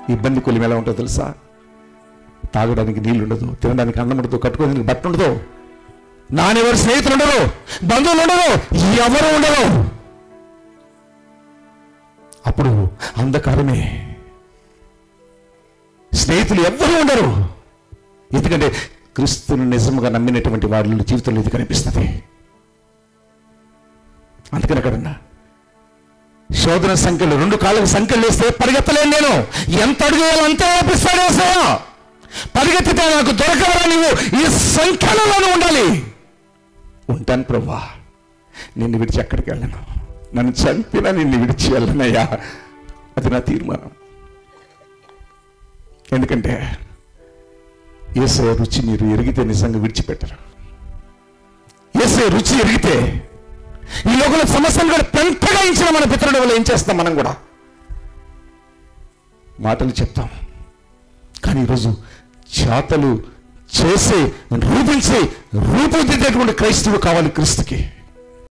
ఇబ్బంది కొలిమి ఎలా ఉంటుందో తెలుసా తాగడానికి నీళ్ళు ఉండదు తినడానికి అన్నం ఉండదు కట్టుకోవడానికి బట్ట ఉండదు నానెవరు స్నేహితులు ఉండరు బంధువులు ఉండరు ఎవరు ఉండరు అప్పుడు అంధకారమే స్నేహితులు ఎవ్వరూ ఉండరు ఎందుకంటే క్రీస్తుని నిజముగా నమ్మినటువంటి వాళ్ళ జీవితంలో ఇది కనిపిస్తుంది అందుకని అక్కడన్నా శోధన సంఖ్యలు రెండు కాళ్ళకు సంఖ్యలు వేస్తే పరిగెత్తలేను నేను ఎంత అడుగుయాలో అంతే వేపిస్తాడు ఏసయ్య. పరిగెత్తితే నాకు దొరకవరా నీవు ఈ సంఖ్యలలోనే ఉండాలి ఉంటాను ప్రభా నిన్ను విడిచి ఎక్కడికి వెళ్ళను నన్ను చంపినా నిన్ను విడిచి వెళ్ళనయ్యా అది నా తీర్మానం ఎందుకంటే ఏసయ రుచి మీరు ఎరిగితే నిజంగా విడిచిపెట్టరు ఏసయ రుచి ఎరిగితే ఈ లోకంలో సమస్యలు కూడా పెంటగా ఇచ్చిన మన పితరుడు వల్ల ఏం చేస్తాం మనం కూడా మాటలు చెప్తాం కానీ ఈరోజు చేతలు చేసే రూపించి రూపుదిద్దేటువంటి క్రైస్తవుడు కావాలి క్రీస్తుకి